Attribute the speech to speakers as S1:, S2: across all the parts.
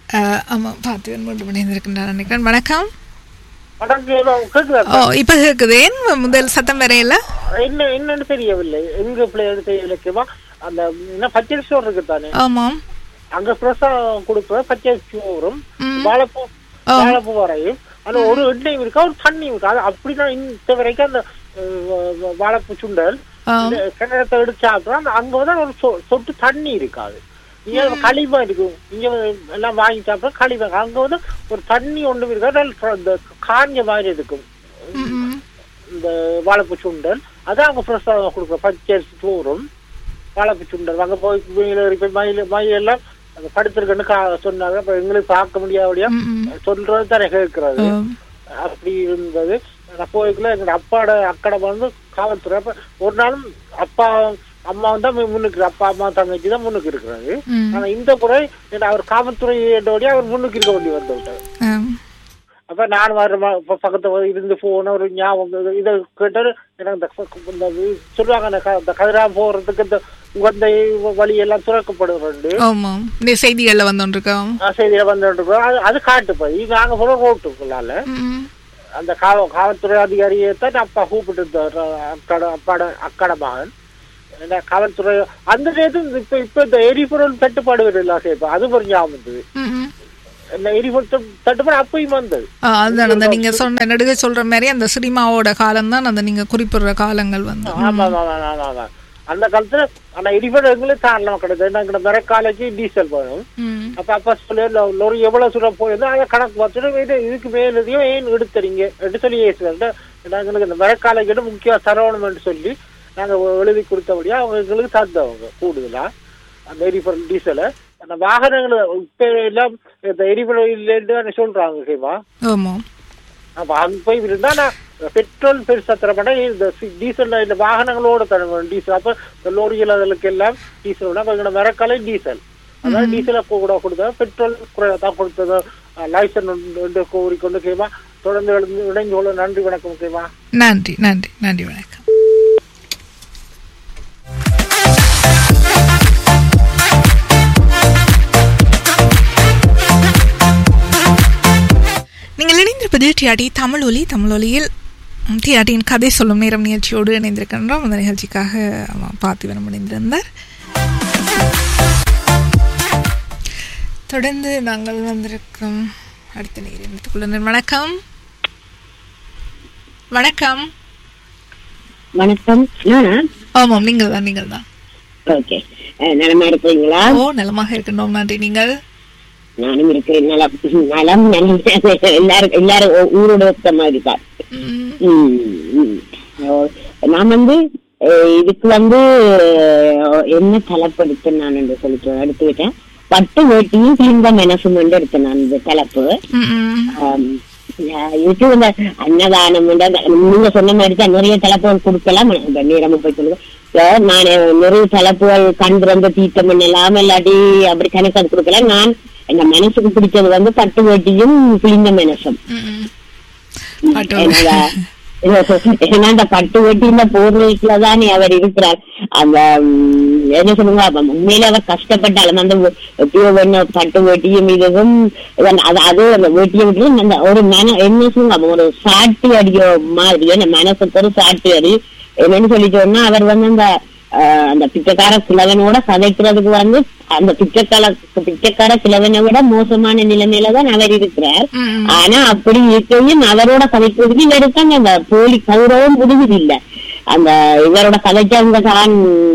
S1: அஹ், ஆமா பார்த்து மீண்டும் இணைந்திருக்கின்றார் நினைக்கிறேன் வணக்கம்
S2: வணக்கம் கேக்குதா
S1: ஓ இப்ப கேக்குது ஏன் முதல் சத்தம் வரையில
S2: என்ன என்னன்னு தெரியவில்லை எங்க பிள்ளைகள் தெரியலைக்குமா அந்த என்ன பச்சை சோறு இருக்கு தானே
S1: ஆமாம்
S2: அங்க ஃப்ரெஷ்ஷா கொடுக்குற பச்சை சோறும்
S1: ம்.
S2: வாழைப்பூ
S1: ஆ.
S2: வாழைப்பூ வரையும் ஆனா ஒரு எண்ணெயும் இருக்கா ஒரு தண்ணியும் இருக்கா அது அப்படிதான் இந்த வரைக்கும் அந்த அஹ், வ- வ- வாழைப்பூ சுண்டல்
S1: ஆம்.
S2: இந்த கிணத்தை எடுத்து சாப்பிட்டா அந்த அங்க வந்து ஒரு சொ- சொட்டு தண்ணி இருக்காது இங்க களிமா இருக்கும் இங்க எல்லாம் வாங்கி சாப்பிட்டா களிமா அங்க வந்து ஒரு தண்ணி ஒண்ணும் இருக்காது நல்ல இந்த காஞ்ச மாதிரி இருக்கும்
S1: ம், ம்.
S2: இந்த வாழைப்பூ சுண்டல் அதான் அவங்க ஃப்ரெஷ்ஷாக கொடுக்குற பச்சை சோறும் வாழைப்பூ சுண்டல் அங்கே போய் மயில் போய் மயில் மயில் எல்லாம் அந்த படுத்திருக்குன்னு கா சொன்னாங்க அப்போ எங்களுக்கு பார்க்க முடியாதபடியா
S1: ம், ம்.
S2: சொல்றது தானே கேட்கறது
S1: ஆம்.
S2: அப்படி இருந்தது நான் போய்க்குள்ள எங்க அப்பாவோட அக்கடை வந்து காவல்துறை அப்ப ஒரு நாளும் அப்பா அம்மா தான் முன்னுக்கு அப்பா அம்மா தங்கச்சி தான் முன்னுக்கு இருக்கிறாரு
S1: ம்.
S2: ஆனா இந்த முறை என்ன அவர் காவல்துறை வழியா அவர் முன்னுக்கு இருக்க வேண்டி வந்து விட்டார்
S1: ஆம்.
S2: அப்ப நான் வர பக்கத்துல இருந்து போன ஒரு ஞாபகம் இதை கேட்டாரு எனக்கு இந்த ப- இந்த இது சொல்லுவாங்க அந்த க- இந்த கதிரா போறதுக்கு இந்த உகந்த வழி எல்லாம் திறக்கப்படுறது
S1: ஆமாம் இந்த செய்திகள்ல வந்துருக்கோம்
S2: செய்தியில வந்துட்டு அது அது காட்டுப்பா இது நாங்க போற ரோட்டுக்குள்ளால அந்த காவ காவல்துறை அதிகாரியை தான் அப்பா கூப்பிட்டு இருந்தார் அக்கட அப்பாட அக்கட மகன் என்ன காவல்துறை அந்த நேரத்தில் இப்ப இப்ப இந்த எரிபொருள் தட்டுப்பாடு வருது இப்ப அது ஒரு ஞாபகம் வந்தது இந்த எரிபொருள் தட்டு- தட்டுப்பாடு அப்பயும் வந்தது
S1: அதுதான் அந்த நீங்க சொன்ன நடுக சொல்ற மாதிரி அந்த சினிமாவோட காலம் தான் அந்த நீங்க குறிப்பிடுற காலங்கள் வந்து
S2: ஆமா ஆமா ஆமா ஆமா ஆமா அந்த காலத்துல ஆனா எரிபொருள் எங்களுக்கு தாராளமா கிடையாது ஏன்னா மரக்காலைக்கு டீசல் வேணும்
S1: ம்.
S2: அப்ப அப்பா சொல்லி லொரி எவ்வளவு தூரம் போயிருந்தோ அதை கணக்கு பார்த்துட்டு இது இதுக்கு மேலதையும் ஏன் எடுத்துறீங்க எடுத்து சொல்லி ஏசுறாங்க நாங்களுக்கு இந்த மரக்காலைக்கு முக்கியம் தரணும்னு சொல்லி நாங்க எழுதி கொடுத்தபடியா அவங்க எங்களுக்கு தந்தவங்க கூடுதலா அந்த எரிபொருள் டீசலை அந்த வாகனங்கள் இப்ப எல்லாம் இந்த எரிபொருள் இல்லைன்னு சொல்றாங்க ஓகேவா
S1: ஆமாம்
S2: அப்ப அங்க போய் இருந்தா நான் பெட்ரோல் பெருசா தர மாட்டேன் இந்த சி- டீசல் இந்த வாகனங்களோட தர வேணும் டீசல் அப்ப இந்த லோரிகள் அதுக்கு எல்லாம் டீசல் விட கொஞ்சம் மரக்காலை டீசல் அதாவது டீசலை கூட கொடுத்தா பெட்ரோல் குறையா தான் கொடுத்தது லைசன் ஒன்று கோரிக்கொண்டு கேமா தொடர்ந்து எழுந்து இணைந்து கொள்ள நன்றி வணக்கம் கேமா
S1: நன்றி நன்றி நன்றி வணக்கம் நீங்கள் இணைந்திருப்பது டிஆர்டி தமிழ் ஒலி தமிழ் ஒலியில் டிஆர்டியின் கதை சொல்லும் நேரம் நிகழ்ச்சியோடு இணைந்திருக்கின்றோம் அந்த நிகழ்ச்சிக்காக ஆமாம், பார்த்திபனம் இணைந்திருந்தார் தொடர்ந்து நாங்கள் வந்திருக்கும் அடுத்த நேரம் எடுத்துக்கொள்ளுங்கள் வணக்கம் வணக்கம்
S3: வணக்கம் நானா
S1: ஆமாம் நீங்கள் தான் நீங்கள் தான்
S3: ஓகே நலமா இருக்கிறீங்களா
S1: ஓ நலமாக இருக்கின்றோம் நன்றி நீங்கள்
S3: நானும் இருக்கிறேன் நலம் நலம் நலம் எல்லாரும் எல்லாரும் ஊ- ஊரோட ஒத்த மாதிரி தான்
S1: ம்,
S3: ம், ம். ஓ, நான் வந்து அஹ், இதுக்கு வந்து அஹ், என்ன தலைப்படுத்த நான் என்று சொல்லிட்டு எடுத்துக்கிட்டேன் பட்டு வேட்டியும் கிழிந்த மனசும் வந்து எடுத்தேன் நான் இந்த தலைப்பு
S1: ம், ம்.
S3: ஆம், அஹ், இதுக்கு இந்த அன்னதானம் வந்து அந்த- நீங்க சொன்ன மாதிரி தான் நிறைய தலைப்புகள் கொடுக்கலாம் இந்த நேரம் போய் சொல்லுங்க அஹ், நான் நிறைய தலைப்புகள் கண் திறந்த தீர்த்தம் எல்லாம் இல்லாட்டி அப்படி கணக்கு அது கொடுக்கலாம் நான் எங்க மனசுக்கு பிடிச்சது வந்து பட்டு வேட்டியும் கிழிந்த மனசும்
S1: ம், ம். பாட்டு
S3: ஏன்னா ஏன்னா அந்த பட்டு வெட்டின போர்வைக்குள்ள தானே அவர் இருக்கிறார் அந்த ம், என்ன சொல்லுங்க அப்ப உண்மையில அவர் கஷ்டப்பட்டாலும் அந்த வெ- எப்படியோ வேண பட்டு வெட்டியும் இதுவும் இதன் அது அது அந்த வெட்டியை விட்டு அந்த ஒரு மன என்ன சொல்லுங்க அப்ப ஒரு சாட்டி அடியோ மாதிரி என்ன மனசுக்கு ஒரு சாட்டி அடி என்னன்னு சொல்லி சொன்னா அவர் வந்து அந்த ஆஹ், அந்த பிச்சைக்கார கிழவனோட கதைக்கிறதுக்கு வந்து அந்த பிச்சைக்கார பிச்சைக்கார கிழவனை விட மோசமான நிலைமையில தான் அவர் இருக்கிறார்
S1: ம், ம்.
S3: ஆனா அப்படி இருக்கையும் அவரோட கதைக்கிறதுக்கு இவருக்கு அந்த போலி கௌரவம் புரியுது இல்ல அந்த இவரோட கதைச்சவங்க தான்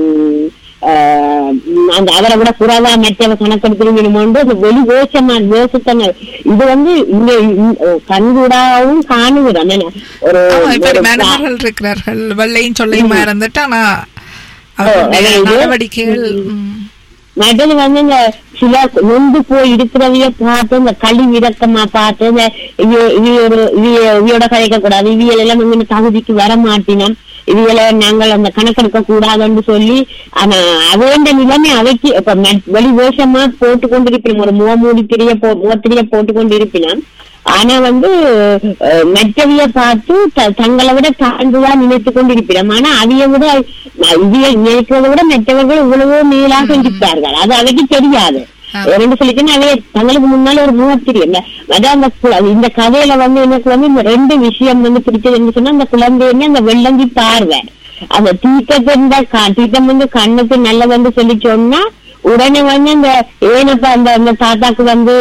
S3: ஆஹ், அந்த அவரை விட குறைவா மற்றவ கணக்கெடுக்கணும்னு அந்த வெளி வேஷமா வேஷத்தன இது வந்து இங்க இங்க கண்கூடாவும் காணுகிறோம் என்ன? ஒரு
S1: ஆமா, இப்ப
S3: ஒரு
S1: மேனர்கள் இருக்கிறார்கள் வெள்ளையும் சொல்லையும் மறந்துட்டு ஆனா அவர்களுடைய
S3: அதான் இது-
S1: நடவடிக்கைகள் ம்,
S3: மற்றது வந்து இந்த சில நொந்து போய் இருக்கிறவைய பார்த்து இந்த கழிவு இறக்கமா பார்த்து இந்த இவ- இவியோட இவிய- இவியோட கதைக்க கூடாது இவியல் எல்லாம் இங்க தகுதிக்கு வர மாட்டினோம் இவியல நாங்கள் அந்த கணக்கெடுக்க கூடாதுன்னு சொல்லி ஆனா அவேண்ட நிலைமை அவைக்கு இப்ப ம- வெளி வேஷமா போட்டு கொண்டிருப்பினோம் ஒரு முகமூடி திரிய போ முகத்திரிய போட்டு கொண்டிருப்பினோம் ஆனா வந்து அஹ், மற்றவிய பார்த்து த- தங்களை விட தாழ்ந்துதான் நினைத்து கொண்டிருக்கிறோம் ஆனா அவிய விட அஹ், இவிய நினைக்கிறத விட மற்றவர்கள் இவ்வளவோ மேலாக இருப்பார்கள் அது அவைக்கு தெரியாது ரெண்டு சொல்லிச்சுன்னா அவைய தங்களுக்கு முன்னால ஒரு முகத்திரி இல்ல அதான் அந்த கு- அது இந்த கதையில வந்து எனக்கு வந்து இந்த ரெண்டு விஷயம் வந்து பிடிச்சதுன்னு சொன்னா அந்த குழந்தைன்னு அந்த வெள்ளங்கி பார்வை அந்த தீக்கத்திருந்த தீட்டம் வந்து கண்ணுக்கு நல்லதுன்னு சொல்லி சொன்னா உடனே வந்து அந்த ஏனப்பா அந்த அந்த தாத்தாக்கு வந்து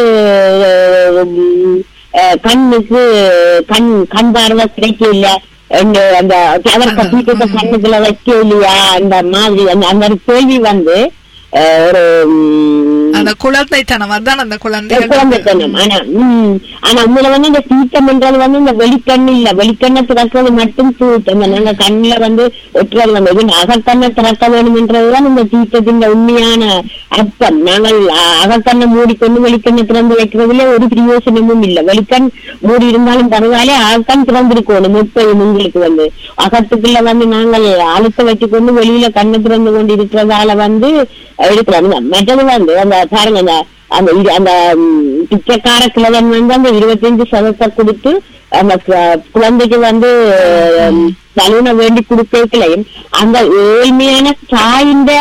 S3: உம், அஹ், கண்ணுக்கு கண் கண் பார்வை கிடைக்கல அந்த அந்த அவர் கத்திக்கிட்ட கண்ணுக்குள்ள வைக்க இல்லையா அந்த மாதிரி அந்த அந்த ஒரு கேள்வி வந்து அஹ், ஒரு உம்,
S1: அந்த குழந்தைத்தனம் அதான் அந்த குழந்தைகள்
S3: குழந்தைத்தனம் ஆனா உம் ஆனா உங்களை வந்து இந்த தீட்டம்ன்றது வந்து இந்த வெளிக்கண்ணு இல்ல வெளிக்கண்ணை திறக்கிறது மட்டும் தூத்தம் அந்த கண்ணுல வந்து ஒட்டுறது வந்து இது அகக்கண்ணை திறக்க வேணும்ன்றதுதான் இந்த தீட்டத்தின் உண்மையான அர்த்தம் நாங்கள் அ- அகக்கண்ணை மூடிக்கொண்டு வெளிக்கண்ணை திறந்து வைக்கிறதுல ஒரு பிரயோசனமும் இல்ல வெளிக்கண் மூடி இருந்தாலும் பரவாயில்ல அகக்கண் திறந்திருக்கணும் எப்பயும் உங்களுக்கு வந்து அகத்துக்குள்ள வந்து நாங்கள் அழுத்த வச்சுக்கொண்டு வெளியில கண்ணை திறந்து கொண்டு இருக்கிறதால வந்து இருக்கிறோம் மற்றது வந்து அந்த பாருங்க அந்த அந்த இரு- அந்த ம், பிச்சைக்கார கிழவன் வந்து அந்த இருபத்தஞ்சு சதத்தை கொடுத்து அந்த கு- குழந்தைக்கு வந்து சலூனை வேண்டி கொடுக்கலையும் அந்த ஏழ்மையான தாயின்ற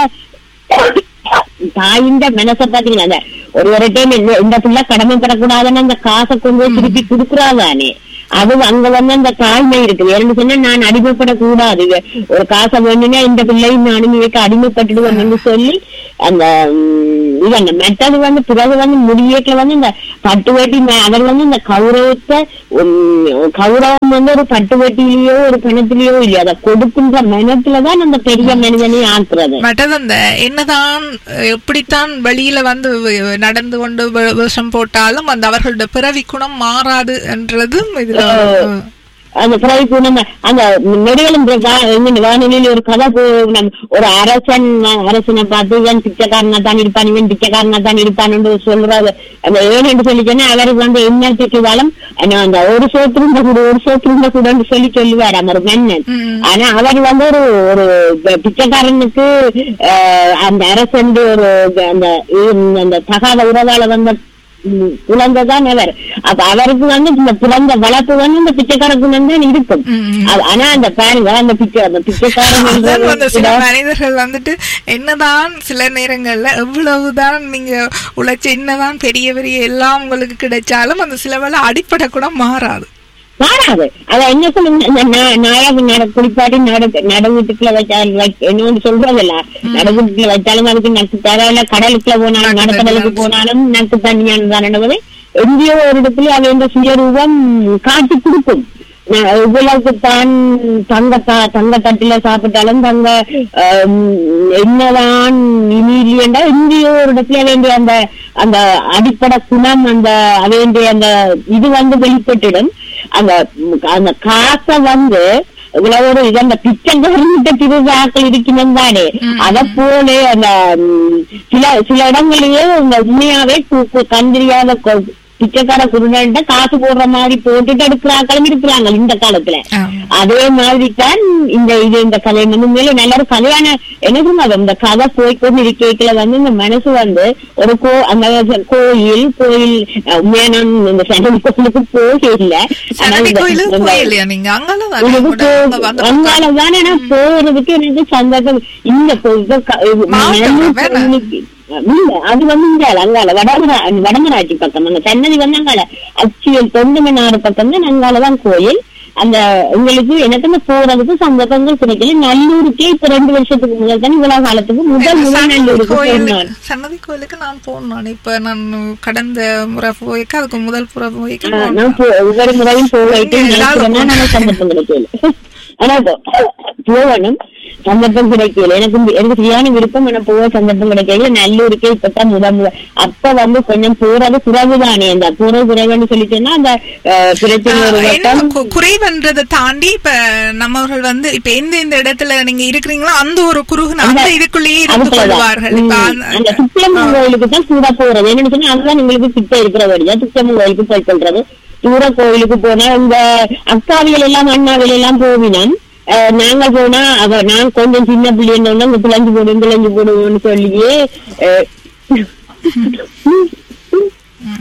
S3: தாயின்ற மனசை பாத்தீங்கன்னா அந்த ஒரு ஒரு டைம் இந்த பிள்ளை கடமைப்படக்கூடாதுன்னு அந்த காசை கொண்டு போய் திருப்பி கொடுக்குறாதானே அது அங்க வந்து அந்த தாய்மை இருக்குது ஏன்னு சொன்னா நான் அடிமைப்படக்கூடாது ஒரு காசை வேணும்னா இந்த பிள்ளையும் நானும் இவைக்கு அடிமைப்பட்டுடுவேன் சொல்லி அந்த உம், இது அந்த மெத்தது வந்து பிறகு வந்து முடியேட்டில் வந்து இந்த பட்டு வேட்டி மே- அவர் வந்து இந்த கௌரவத்தை உம், கௌரவம் வந்து ஒரு பட்டு வேட்டிலேயோ ஒரு பணத்திலேயோ இல்லையா அதை கொடுக்கின்ற மனத்துலதான் அந்த பெரிய மனிதனை ஆக்குறது
S1: மற்றது அந்த என்னதான் எப்படித்தான் வெளியில வந்து நடந்து கொண்டு வே- வேஷம் போட்டாலும் அந்த அவர்களுடைய பிறவி குணம் மாறாது என்றதும் இதுல வந்து,
S3: அந்த பிறகு குணம் அந்த நெடுகளும் வானொலியில் ஒரு கதை போ- நம் ஒரு அரசன் அரசனை பார்த்து இவன் பிச்சைக்காரனா தான் இருப்பான் இவன் பிச்சைக்காரனா தான் இருப்பான் சொல்றாரு அந்த ஏன்னு சொல்லி சொன்னா அவருக்கு வந்து என்ன திட்டுவாலும் ஆனா அந்த ஒரு சோத்திருந்த கூட ஒரு சோத்திருந்த கூடன்னு சொல்லி சொல்லுவார் அவர் மன்னன்
S1: ம்.
S3: ஆனா அவர் வந்து ஒரு ஒரு பிச்சைக்காரனுக்கு அஹ், அந்த அரசன் ஒரு அந்த அந்த தகாத உறவால வந்த ம், குழந்தைதான் அவர் அப்ப அவருக்கு வந்து இந்த குழந்தை வளர்ப்பு வந்து இந்த பிச்சைக்கார குணம் தான் இருக்கும்
S1: ம்.
S3: அது- ஆனா அந்த பாருங்க அந்த பிச்சை அந்த பிச்சைக்காரன்
S1: அதான் வந்து சில
S3: கூட-
S1: மனிதர்கள் வந்துட்டு என்னதான் சில நேரங்கள்ல எவ்வளவுதான் நீங்க உழைச்ச என்னதான் பெரிய பெரிய எல்லாம் உங்களுக்கு கிடைச்சாலும் அந்த சில வேளை அடிப்படை கூட மாறாது
S3: மாறாது அத என்ன சொல்லுங்க இந்த நா- நாயாக நட குளிப்பாட்டி நட நட வீட்டுக்குள்ள வச்சாலும் வை- என்னன்னு சொல்றதில்ல நட வீட்டுக்குள்ள வச்சாலும் அதுக்கு நக்கு தேவையில்ல கடலுக்குள்ள போனாலும் நடக்கடலுக்கு போனாலும் நக்கு தண்ணியானு தான் என்பதை எங்கேயோ ஒரு இடத்துல அவ இந்த சுயரூபம் காட்டி கொடுக்கும் ந- இவ்வளவுக்கு தான் தங்க த- தங்க தட்டுல சாப்பிட்டாலும் தங்க ஆம், என்னதான் இனி இல்லையண்டா எங்கேயோ ஒரு இடத்துல வேண்டிய அந்த அந்த அடிப்படை குணம் அந்த வேண்டிய அந்த இது வந்து வெளிப்பட்டுடும் அந்த ம், அந்த காசை வந்து இவ்வளவு ஒரு இது அந்த பிச்சைக்காரங்கிட்ட திருவிழாக்கள் இருக்கணும் தானே அத போல அந்த ம், சில சில இடங்களிலேயே இந்த உண்மையாவே கு- கு- கண் தெரியாத கொ- பிச்சைக்கார குருடன்ட்ட காசு போடுற மாதிரி போட்டுட்டு எடுக்கிறாங்களும் இருக்கிறாங்க இந்த காலத்துல
S1: ஆமா.
S3: அதே மாதிரி தான் இந்த இது இந்த கதை வந்து மேல நல்ல ஒரு கதையான எனக்கு அது இந்த கதை போய்க்கொண்டு இருக்கைக்குள்ள வந்து இந்த மனசு வந்து ஒரு கோ அந்த கோயில் கோயில் அஹ், உண்மையா நான் இந்த சனி கோயிலுக்கு போக இல்ல ஆனா
S1: சனி
S3: இந்த-
S1: கோயிலுக்கு
S3: இந்த-
S1: போயில்லையா நீங்க அங்கால
S3: எனக்கு போ- அங்காலதானே நான் போறதுக்கு எனக்கு சந்தர்ப்பம் இந்த கோ- இது க- இது
S1: மாவட்டம்
S3: நல்லூர்
S1: வேற.
S3: கோயிலுக்கு- இல்ல அது வந்து இங்க அங்கால வடமரா வடமராட்சி பக்கம் அங்க தென்னதி வந்து அங்கால அச்சியல் தொண்டுமனாறு பக்கம் தான் அங்காலதான் கோயில் அந்த உங்களுக்கு எனக்கு அந்த போறதுக்கு சந்தர்ப்பங்கள் கிடைக்கல நல்லூருக்கே இப்ப ரெண்டு வருஷத்துக்கு முதல் தான் இவ்வளவு காலத்துக்கு முதல் முதல்
S1: சன்னதி
S3: நல்லூருக்கு
S1: கோயில்
S3: போனேன்
S1: சன்னதி கோயிலுக்கு நான் போனேன் இப்ப நான் கடந்த முறை போய்க்க அதுக்கு முதல் புற போய்க்க
S3: ஆஹ் நான் போ- ஒவ்வொரு முறையும் போயிட்டு
S1: நீங்க எல்லாரும்
S3: நினைக்கிறேன்னா எனக்கு சந்தர்ப்பம் கிடைக்கல ஆனா போ- போகணும் சந்தர்ப்பம் கிடைக்கல எனக்கு எனக்கு சரியான விருப்பம் ஆனா போக சந்தர்ப்பம் கிடைக்கல நல்லூருக்கே இப்பதான் முத முத அப்ப வந்து கொஞ்சம் போறது குறைவுதானே அந்த போறது குறைவுன்னு சொல்லிட்டேன்னா அந்த ஆஹ், பிரச்சனை ஒரு
S1: ஆஹ் என்ன
S3: வட்டம்
S1: கு- குறைவன்றதை தாண்டி இப்ப நம்மவர்கள் வந்து இப்ப எந்த எந்த இடத்துல நீங்க இருக்கிறீங்களோ அந்த ஒரு குறுகுன அந்த இதுக்குள்ளேயே இருந்து
S3: அதுக்குள்ளதான்.
S1: கொள்வார்கள் இப்ப
S3: ம்.
S1: அந்த-
S3: அந்த துக்கிலம்மன் கோயிலுக்கு தான் கூட போறது என்னன்னு சொன்னா அதுதான் உங்களுக்கு கிட்ட இருக்கிற வழியா துக்கிலம்மன் கோயிலுக்கு போய் கொள்றது தூர கோயிலுக்கு போனா இந்த அக்காவியல் எல்லாம் அண்ணாவியல் எல்லாம் போவினான் அஹ், நாங்க போனா அவ நான் கொஞ்சம் சின்ன பிள்ளைன்னு இந்த பிள்ளைஞ்சு போடுவோம் பிள்ளைஞ்சு போடுவோம்னு சொல்லியே அஹ்,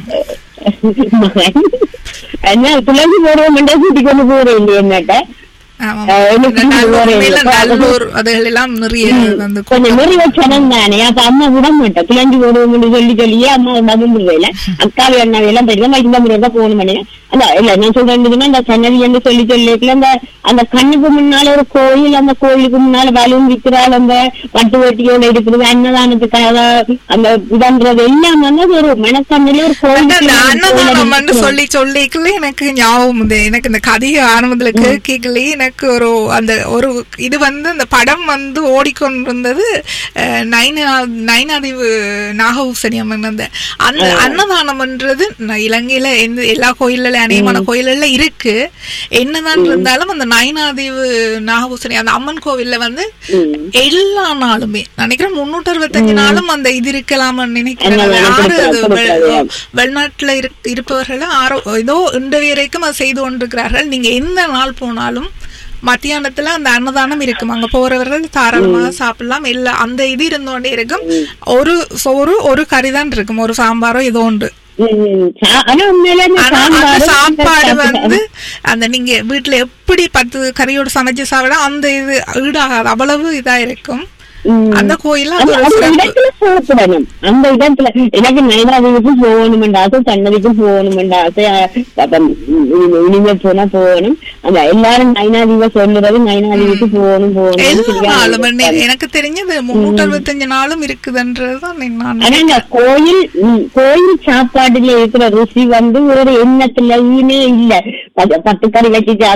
S3: என்ன பிள்ளைஞ்சு போடுவோம் கூட்டி கொண்டு போறேன் இல்லையா என்னட்ட
S1: ஆமாம்.
S3: அஹ், எனக்கு
S1: இந்த நல்லூர்
S3: ஒரு-
S1: மேல நல்லூர் அதுகள் எல்லாம் நிறைய வந்து
S3: கொஞ்சம் நிறைய சனம் தானே அப்ப அம்மா விட மாட்டேன் பிள்ளைஞ்சு போடுவோம்னு சொல்லி சொல்லியே அம்மா மகிழ்ந்துருவேல அக்காவி அண்ணாவி எல்லாம் தெரியும் இந்த முறை தான் போகணும் பண்ணி அந்த இல்ல நான் சொல்றேன் அந்த சன்னதி என்று சொல்லி சொல்லிக்கல அந்த அந்த கண்ணுக்கு முன்னால ஒரு கோயில் அந்த கோயிலுக்கு முன்னால பலூன் விற்கிறாள் அந்த பட்டு வெட்டியோட இருக்கிறது அன்னதானத்துக்காக அந்த இதன்றது எல்லாம் வந்து அது ஒரு மனக்கண்ணில ஒரு
S1: அந்த
S3: கோயில்
S1: அன்னதானம் வந்து சொல்லி சொல்லிக்கல எனக்கு ஞாபகம் வந்து எனக்கு இந்த கதையை ஆரம்பத்துல கேட்கல எனக்கு ஒரு அந்த ஒரு இது வந்து அந்த படம் வந்து ஓடிக்கொண்டிருந்தது அஹ், நைனா நைனாதிவு நாகபூசணி அம்மன் அந்த அந்த அன்னதானம்ன்றது ந- இலங்கையில எந்த எல்லா கோயில்ல அநேகமான கோயில்ல இருக்கு என்னதான் இருந்தாலும் அந்த நைனாதீவு நாகபூசணி அந்த அம்மன் கோவில்ல வந்து எல்லா நாளுமே நினைக்கிறேன் முன்னூற்றி அறுபத்தஞ்சு நாளும் அந்த இது இருக்கலாம்னு நினைக்கிறேன் அது
S3: அன்னதானம்
S1: ஆறு அது
S3: கொடுக்க-
S1: வெ-
S3: கொடுக்காது.
S1: வெளிநாட்டுல இருக்- இருப்பவர்கள் ஆரோ ஏதோ இந்த வரைக்கும் அதை செய்து கொண்டிருக்கிறார்கள் நீங்க எந்த நாள் போனாலும் மத்தியானத்துல அந்த அன்னதானம் இருக்கும் அங்க போறவர்கள் தாராளமாக சாப்பிடலாம் இல்ல அந்த இது இருந்தோண்டே இருக்கும் ஒரு சோறு ஒரு கறி தான் இருக்கும் ஒரு சாம்பாரோ ஏதோ உண்டு
S3: ம், சா- ஆனா உண்மையிலே அந்த
S1: ஆனா அந்த
S3: சாம்பாரு
S1: சாப்பாடு வந்து அந்த நீங்க வீட்டுல எப்படி பத்து கறியோட சமைச்சு சாப்பிட அந்த இது ஈடாகாது அவ்வளவு இதா இருக்கும்
S3: ம்.
S1: அந்த கோயில்ல அது
S3: அந்த
S1: ஒரு
S3: அந்த
S1: சிறப்பு
S3: இடத்துல சாப்பிடணும் அந்த இடத்துல எனக்கு நைனாதிவுக்கு போகணுமென்ற ஆசை சன்னதிக்கு போகணுமென்ற ஆசை அஹ், அப்ப இனி- இனிமே போனா போகணும் அந்த எல்லாரும் நைனாதிவ சொல்லுறது நைனாதிவுக்கு போகணும் போகணும்
S1: எல்லா நாளும் என்ன- எனக்கு தெரிஞ்சது முன்னூற்றி அறுபத்தஞ்சு நாளும் இருக்குதுன்றதுதான் நான்
S3: ஆனா இந்த கோயில் ம், கோயில் சாப்பாடுல இருக்கிற ருசி வந்து ஒரு எண்ணத்துலயுமே இல்ல பத்து- பத்து கறி வச்சுட்டு